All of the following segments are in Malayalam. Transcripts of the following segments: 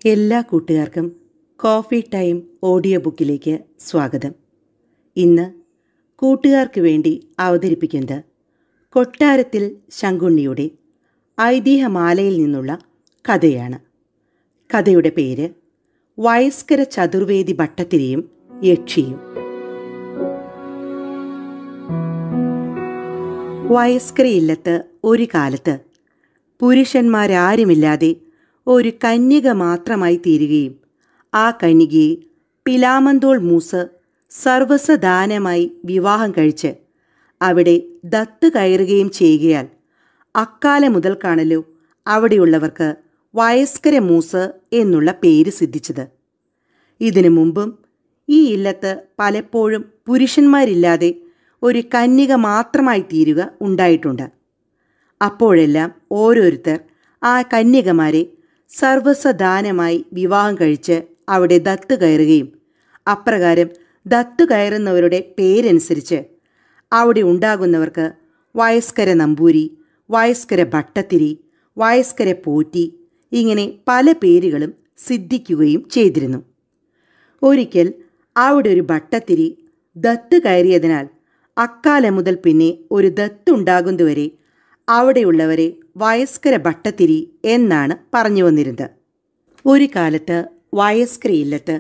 എല്ലാ കൂട്ടുകാർക്കും കോഫി ടൈം ഓഡിയോ ബുക്കിലേക്ക് സ്വാഗതം ഇന്ന് കൂട്ടുകാർക്ക് വേണ്ടി അവതരിപ്പിക്കുന്നത് കൊട്ടാരത്തിൽ ശങ്കുണ്ണിയുടെ ഐതിഹ്യമാലയിൽ നിന്നുള്ള കഥയാണ് കഥയുടെ പേര് വയസ്കര ചതുർവേദി ഭട്ടത്തിരിയും യക്ഷിയും വയസ്കര ഇല്ലത്ത് ഒരു കാലത്ത് പുരുഷന്മാരാരുമില്ലാതെ ഒരു കന്യക മാത്രമായി തീരുകയും ആ കന്യകയെ പിലാമന്തോൾ മൂസ് സർവസദാനമായി വിവാഹം കഴിച്ച് അവിടെ ദത്ത് കയറുകയും ചെയ്യുകയാൽ അക്കാലം മുതൽക്കാണല്ലോ അവിടെയുള്ളവർക്ക് വയസ്കര മൂസ് എന്നുള്ള പേര് സിദ്ധിച്ചത് ഇതിനു മുമ്പും ഈ ഇല്ലത്ത് പലപ്പോഴും പുരുഷന്മാരില്ലാതെ ഒരു കന്യക മാത്രമായി തീരുക ഉണ്ടായിട്ടുണ്ട് അപ്പോഴെല്ലാം ഓരോരുത്തർ ആ കന്യകമാരെ സർവസദാനമായി വിവാഹം കഴിച്ച് അവിടെ ദത്ത് കയറുകയും അപ്രകാരം ദത്ത് കയറുന്നവരുടെ പേരനുസരിച്ച് അവിടെ ഉണ്ടാകുന്നവർക്ക് വയസ്കര നമ്പൂരി വയസ്കര ഭട്ടത്തിരി വയസ്കര പോറ്റി ഇങ്ങനെ പല പേരുകളും സിദ്ധിക്കുകയും ചെയ്തിരുന്നു ഒരിക്കൽ അവിടെ ഒരു ഭട്ടത്തിരി ദത്ത് കയറിയതിനാൽ അക്കാലം മുതൽ പിന്നെ ഒരു ദത്തുണ്ടാകുന്നതുവരെ അവിടെയുള്ളവരെ വയസ്കര ഭട്ടത്തിരി എന്നാണ് പറഞ്ഞു വന്നിരുന്നത് ഒരു കാലത്ത് വയസ്കര ഇല്ലത്ത്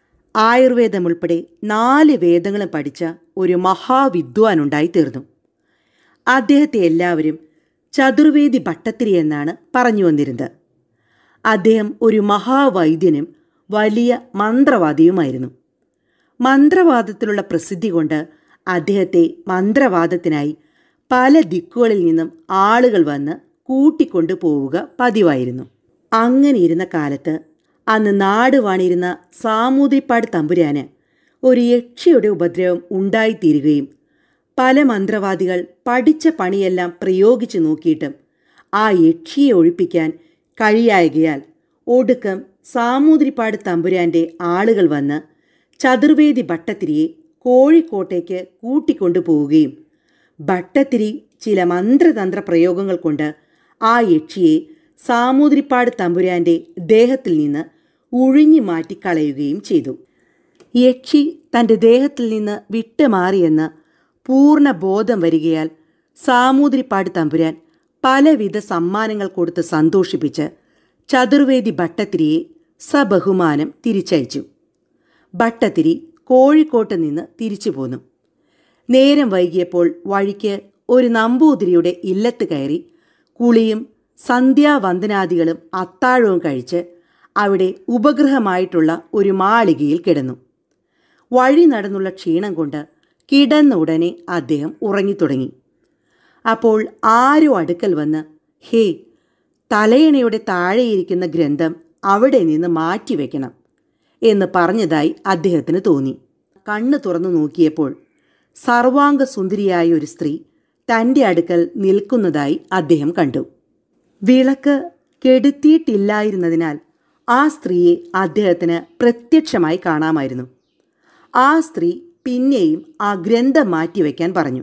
ആയുർവേദം ഉൾപ്പെടെ നാല് വേദങ്ങളും പഠിച്ച ഒരു മഹാവിദ്വാനുണ്ടായി തീർന്നു അദ്ദേഹത്തെ എല്ലാവരും ചതുർവേദി ഭട്ടത്തിരി എന്നാണ് പറഞ്ഞു വന്നിരുന്നത് അദ്ദേഹം ഒരു മഹാവൈദ്യനും വലിയ മന്ത്രവാദിയുമായിരുന്നു മന്ത്രവാദത്തിലുള്ള പ്രസിദ്ധി കൊണ്ട് അദ്ദേഹത്തെ മന്ത്രവാദത്തിനായി പല ദിക്കുകളിൽ നിന്നും ആളുകൾ വന്ന് കൂട്ടിക്കൊണ്ടു പോവുക പതിവായിരുന്നു അങ്ങനെ ഇരുന്ന കാലത്ത് അന്ന് നാട് വാണിരുന്ന സാമൂതിരിപ്പാട് തമ്പുരാന് ഒരു യക്ഷിയുടെ ഉപദ്രവം ഉണ്ടായിത്തീരുകയും പല മന്ത്രവാദികൾ പഠിച്ച പണിയെല്ലാം പ്രയോഗിച്ചു നോക്കിയിട്ടും ആ യക്ഷിയെ ഒഴിപ്പിക്കാൻ കഴിയായകയാൽ ഒടുക്കം സാമൂതിരിപ്പാട് തമ്പുരാൻ്റെ ആളുകൾ വന്ന് ചതുർവേദി ഭട്ടത്തിരിയെ കോഴിക്കോട്ടേക്ക് കൂട്ടിക്കൊണ്ടു പോവുകയും ഭട്ടത്തിരി ചില മന്ത്രതന്ത്ര പ്രയോഗങ്ങൾ കൊണ്ട് ആ യക്ഷിയെ സാമൂതിരിപ്പാട് തമ്പുരാൻ്റെ ദേഹത്തിൽ നിന്ന് ഉഴിഞ്ഞു മാറ്റി കളയുകയും ചെയ്തു യക്ഷി തൻ്റെ ദേഹത്തിൽ നിന്ന് വിട്ടുമാറിയെന്ന് പൂർണ്ണ ബോധം വരികയാൽ സാമൂതിരിപ്പാട് തമ്പുരാൻ പലവിധ സമ്മാനങ്ങൾ കൊടുത്ത് സന്തോഷിപ്പിച്ച് ചതുർവേദി ഭട്ടത്തിരിയെ സബഹുമാനം തിരിച്ചയച്ചു ഭട്ടത്തിരി കോഴിക്കോട്ട് നിന്ന് തിരിച്ചു പോന്നു നേരം വൈകിയപ്പോൾ വഴിക്ക് ഒരു നമ്പൂതിരിയുടെ ഇല്ലത്ത് കയറി കുളിയും സന്ധ്യാവന്ദനാദികളും അത്താഴവും കഴിച്ച് അവിടെ ഉപഗ്രഹമായിട്ടുള്ള ഒരു മാളികയിൽ കിടന്നു വഴി നടന്നുള്ള ക്ഷീണം കൊണ്ട് കിടന്ന ഉടനെ അദ്ദേഹം ഉറങ്ങിത്തുടങ്ങി അപ്പോൾ ആരോ അടുക്കൽ വന്ന് ഹേ തലയണയുടെ താഴെയിരിക്കുന്ന ഗ്രന്ഥം അവിടെ നിന്ന് മാറ്റിവെക്കണം എന്ന് പറഞ്ഞതായി അദ്ദേഹത്തിന് തോന്നി കണ്ണ് തുറന്നു നോക്കിയപ്പോൾ സർവാംഗ സുന്ദരിയായ ഒരു സ്ത്രീ തൻ്റെ അടുക്കൽ നിൽക്കുന്നതായി അദ്ദേഹം കണ്ടു വിളക്ക് കെടുത്തിയിട്ടില്ലായിരുന്നതിനാൽ ആ സ്ത്രീയെ അദ്ദേഹത്തിന് പ്രത്യക്ഷമായി കാണാമായിരുന്നു ആ സ്ത്രീ പിന്നെയും ആ ഗ്രന്ഥം മാറ്റിവെക്കാൻ പറഞ്ഞു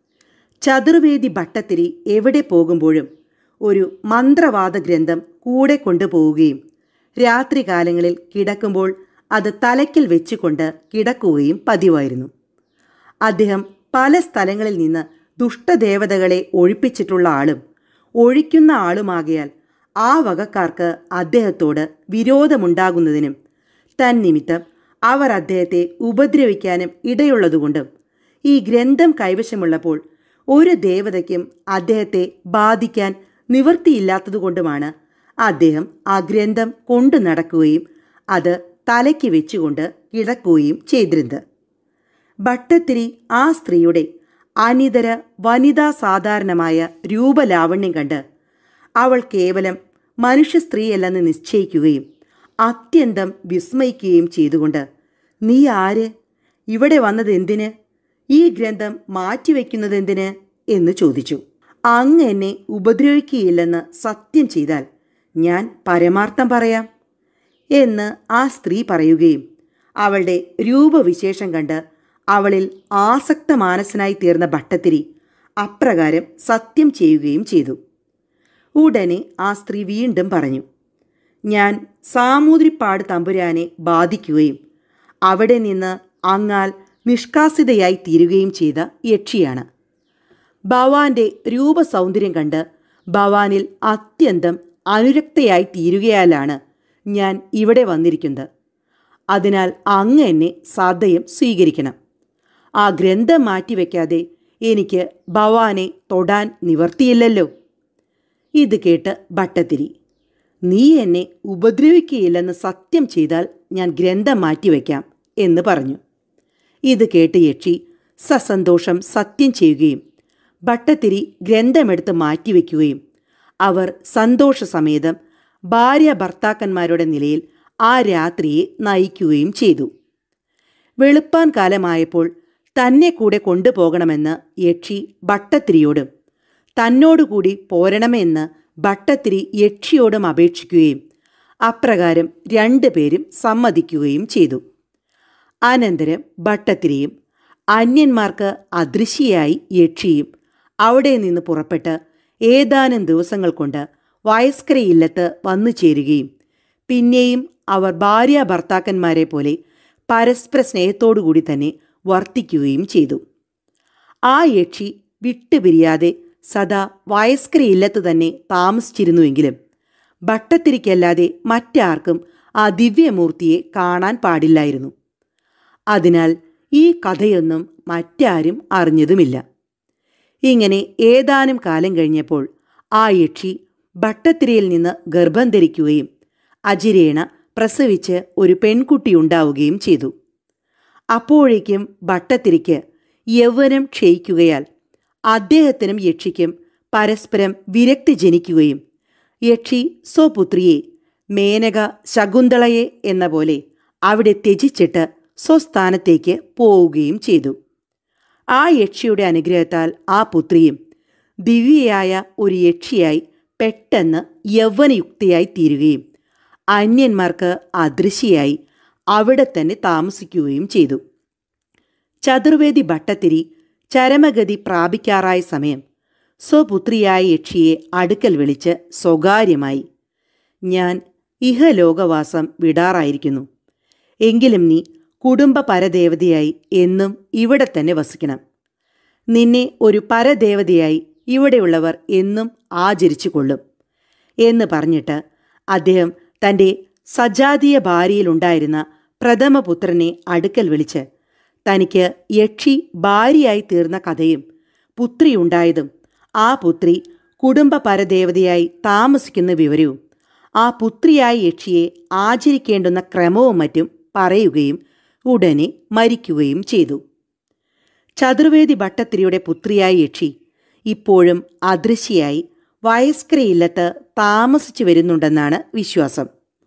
ചതുർവേദി ഭട്ടത്തിരി എവിടെ പോകുമ്പോഴും ഒരു മന്ത്രവാദ ഗ്രന്ഥം കൂടെ കൊണ്ടുപോവുകയും രാത്രികാലങ്ങളിൽ കിടക്കുമ്പോൾ അത് തലയ്ക്കൽ വെച്ചുകൊണ്ട് കിടക്കുകയും പതിവായിരുന്നു അദ്ദേഹം പല സ്ഥലങ്ങളിൽ നിന്ന് ദുഷ്ടദേവതകളെ ഒഴിപ്പിച്ചിട്ടുള്ള ആളും ഒഴിക്കുന്ന ആളുമാകയാൽ ആ വകക്കാർക്ക് അദ്ദേഹത്തോട് വിരോധമുണ്ടാകുന്നതിനും തന്നിമിത്തം അവർ അദ്ദേഹത്തെ ഉപദ്രവിക്കാനും ഇടയുള്ളതുകൊണ്ടും ഈ ഗ്രന്ഥം കൈവശമുള്ളപ്പോൾ ഒരു ദേവതയ്ക്കും അദ്ദേഹത്തെ ബാധിക്കാൻ നിവൃത്തിയില്ലാത്തതുകൊണ്ടുമാണ് അദ്ദേഹം ആ ഗ്രന്ഥം കൊണ്ടു നടക്കുകയും അത് തലയ്ക്ക് വെച്ചുകൊണ്ട് കിടക്കുകയും ചെയ്തിരുന്നത് ഭട്ടത്തിരി ആ സ്ത്രീയുടെ അനിതര വനിതാ സാധാരണമായ രൂപലാവണ്യം കണ്ട് അവൾ കേവലം മനുഷ്യ സ്ത്രീയല്ലെന്ന് നിശ്ചയിക്കുകയും അത്യന്തം വിസ്മയിക്കുകയും ചെയ്തുകൊണ്ട് നീ ആര് ഇവിടെ വന്നത് എന്തിന് ഈ ഗ്രന്ഥം മാറ്റിവെക്കുന്നത് എന്തിന് എന്ന് ചോദിച്ചു അങ്ങ് എന്നെ ഉപദ്രവിക്കുകയില്ലെന്ന് സത്യം ചെയ്താൽ ഞാൻ പരമാർത്ഥം പറയാം എന്ന് ആ സ്ത്രീ പറയുകയും അവളുടെ രൂപവിശേഷം കണ്ട് അവളിൽ ആസക്ത മാനസനായി തീർന്ന ഭട്ടത്തിരി അപ്രകാരം സത്യം ചെയ്യുകയും ചെയ്തു ഉടനെ ആ സ്ത്രീ വീണ്ടും പറഞ്ഞു ഞാൻ സാമൂതിരിപ്പാട് തമ്പുരാനെ ബാധിക്കുകയും അവിടെ നിന്ന് അങ്ങാൽ നിഷ്കാസിതയായി തീരുകയും ചെയ്ത യക്ഷിയാണ് ഭവാന്റെ രൂപസൗന്ദര്യം കണ്ട് ഭവാനിൽ അത്യന്തം അനുരക്തയായി തീരുകയാലാണ് ഞാൻ ഇവിടെ വന്നിരിക്കുന്നത് അതിനാൽ അങ്ങ് എന്നെ സദയം സ്വീകരിക്കണം ആ ഗ്രന്ഥം മാറ്റിവെക്കാതെ എനിക്ക് ഭവാനെ തൊടാൻ നിവർത്തിയില്ലല്ലോ ഇത് കേട്ട് ഭട്ടത്തിരി നീ എന്നെ ഉപദ്രവിക്കുകയില്ലെന്ന് സത്യം ചെയ്താൽ ഞാൻ ഗ്രന്ഥം മാറ്റിവെക്കാം എന്ന് പറഞ്ഞു ഇത് കേട്ട് യക്ഷി സസന്തോഷം സത്യം ചെയ്യുകയും ഭട്ടത്തിരി ഗ്രന്ഥമെടുത്ത് മാറ്റിവെക്കുകയും അവർ സന്തോഷസമേതം ഭാര്യ ഭർത്താക്കന്മാരുടെ നിലയിൽ ആ രാത്രിയെ നയിക്കുകയും ചെയ്തു വെളുപ്പാൻ കാലമായപ്പോൾ തന്നെ കൂടെ കൊണ്ടുപോകണമെന്ന് യക്ഷി ഭട്ടത്തിരിയോടും തന്നോടുകൂടി പോരണമെന്ന് ഭട്ടത്തിരി യക്ഷിയോടും അപേക്ഷിക്കുകയും അപ്രകാരം രണ്ടുപേരും സമ്മതിക്കുകയും ചെയ്തു അനന്തരം ഭട്ടത്തിരിയും അന്യന്മാർക്ക് അദൃശ്യയായി യക്ഷിയും അവിടെ നിന്ന് പുറപ്പെട്ട് ഏതാനും ദിവസങ്ങൾ കൊണ്ട് വയസ്കര ഇല്ലത്ത് വന്നു ചേരുകയും പിന്നെയും അവർ ഭാര്യ ഭർത്താക്കന്മാരെ പോലെ പരസ്പര സ്നേഹത്തോടുകൂടി തന്നെ വർത്തിക്കുകയും ചെയ്തു ആ യക്ഷി വിട്ടുപിരിയാതെ സദാ വയസ്കര ഇല്ലത്ത് തന്നെ താമസിച്ചിരുന്നുവെങ്കിലും ഭട്ടത്തിരിക്കല്ലാതെ മറ്റാർക്കും ആ ദിവ്യമൂർത്തിയെ കാണാൻ പാടില്ലായിരുന്നു അതിനാൽ ഈ കഥയൊന്നും മറ്റാരും അറിഞ്ഞതുമില്ല ഇങ്ങനെ ഏതാനും കാലം കഴിഞ്ഞപ്പോൾ ആ യക്ഷി ഭട്ടത്തിരയിൽ നിന്ന് ഗർഭം ധരിക്കുകയും അജിരേണ പ്രസവിച്ച് ഒരു പെൺകുട്ടി ഉണ്ടാവുകയും ചെയ്തു അപ്പോഴേക്കും ഭട്ടത്തിരിക്ക് യൗവനം ക്ഷയിക്കുകയാൽ അദ്ദേഹത്തിനും യക്ഷിക്കും പരസ്പരം വിരക്തി ജനിക്കുകയും യക്ഷി സ്വപുത്രിയെ മേനക ശകുന്തളയെ എന്ന പോലെ അവിടെ ത്യജിച്ചിട്ട് സ്വസ്ഥാനത്തേക്ക് പോവുകയും ചെയ്തു ആ യക്ഷിയുടെ അനുഗ്രഹത്താൽ ആ പുത്രിയും ദിവ്യയായ ഒരു യക്ഷിയായി പെട്ടെന്ന് യൗവനയുക്തിയായി തീരുകയും അന്യന്മാർക്ക് അദൃശ്യയായി അവിടെ തന്നെ താമസിക്കുകയും ചെയ്തു ചതുർവേദി ഭട്ടത്തിരി ചരമഗതി പ്രാപിക്കാറായ സമയം സ്വപുത്രിയായ യക്ഷിയെ അടുക്കൽ വിളിച്ച് സ്വകാര്യമായി ഞാൻ ഇഹലോകവാസം വിടാറായിരിക്കുന്നു എങ്കിലും നീ കുടുംബ പരദേവതയായി എന്നും ഇവിടെ തന്നെ വസിക്കണം നിന്നെ ഒരു പരദേവതയായി ഇവിടെയുള്ളവർ എന്നും ആചരിച്ചു കൊള്ളും എന്ന് പറഞ്ഞിട്ട് അദ്ദേഹം തൻ്റെ സജാതീയ ഭാര്യയിലുണ്ടായിരുന്ന പ്രഥമപുത്രനെ അടുക്കൽ വിളിച്ച് തനിക്ക് യക്ഷി ഭാര്യയായി തീർന്ന കഥയും പുത്രിയുണ്ടായതും ആ പുത്രി കുടുംബ പരദേവതയായി താമസിക്കുന്ന വിവരവും ആ പുത്രിയായ യക്ഷിയെ ആചരിക്കേണ്ടുന്ന ക്രമവും മറ്റും പറയുകയും ഉടനെ മരിക്കുകയും ചെയ്തു ചതുർവേദി ഭട്ടത്തിരിയുടെ പുത്രിയായ യക്ഷി ഇപ്പോഴും അദൃശ്യയായി വയസ്കരയില്ലത്ത് താമസിച്ചു വരുന്നുണ്ടെന്നാണ് വിശ്വാസം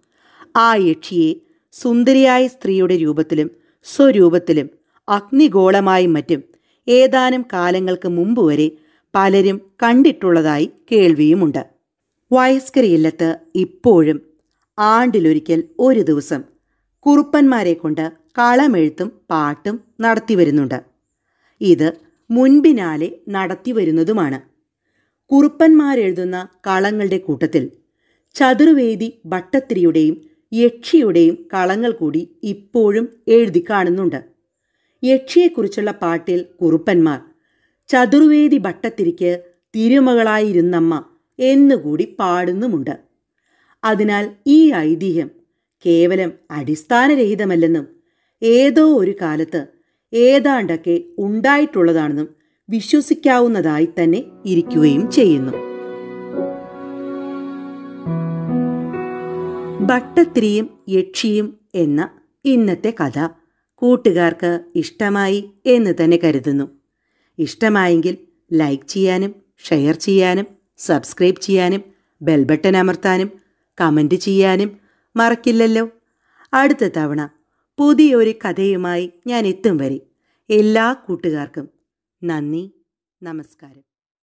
ആ യക്ഷിയെ സുന്ദരിയായ സ്ത്രീയുടെ രൂപത്തിലും സ്വരൂപത്തിലും അഗ്നിഗോളമായും മറ്റും ഏതാനും കാലങ്ങൾക്ക് മുമ്പ് വരെ പലരും കണ്ടിട്ടുള്ളതായി കേൾവിയുമുണ്ട് വയസ്കരയില്ലത്ത് ഇപ്പോഴും ആണ്ടിലൊരിക്കൽ ഒരു ദിവസം കുറുപ്പന്മാരെ കൊണ്ട് കളമെഴുത്തും പാട്ടും നടത്തി വരുന്നുണ്ട് ഇത് മുൻപിനാലെ നടത്തി വരുന്നതുമാണ് കുറുപ്പന്മാരെഴുതുന്ന കളങ്ങളുടെ കൂട്ടത്തിൽ ചതുർവേദി ഭട്ടത്തിരിയുടെയും യക്ഷിയുടെയും കളങ്ങൾ കൂടി ഇപ്പോഴും എഴുതി കാണുന്നുണ്ട് യക്ഷിയെക്കുറിച്ചുള്ള പാട്ടിൽ കുറുപ്പന്മാർ ചതുർവേദി ഭട്ടത്തിരിക്ക് തിരുമകളായിരുന്നമ്മ എന്നുകൂടി പാടുന്നുമുണ്ട് അതിനാൽ ഈ ഐതിഹ്യം കേവലം അടിസ്ഥാനരഹിതമല്ലെന്നും ഏതോ ഒരു കാലത്ത് ഏതാണ്ടൊക്കെ ഉണ്ടായിട്ടുള്ളതാണെന്നും വിശ്വസിക്കാവുന്നതായി തന്നെ ഇരിക്കുകയും ചെയ്യുന്നു ഭട്ടത്തിരിയും യക്ഷിയും എന്ന ഇന്നത്തെ കഥ കൂട്ടുകാർക്ക് ഇഷ്ടമായി എന്ന് തന്നെ കരുതുന്നു ഇഷ്ടമായെങ്കിൽ ലൈക്ക് ചെയ്യാനും ഷെയർ ചെയ്യാനും സബ്സ്ക്രൈബ് ചെയ്യാനും ബെൽ ബട്ടൺ അമർത്താനും കമൻറ്റ് ചെയ്യാനും മറക്കില്ലല്ലോ അടുത്ത തവണ പുതിയൊരു കഥയുമായി ഞാൻ എത്തും വരെ എല്ലാ കൂട്ടുകാർക്കും നന്ദി നമസ്കാരം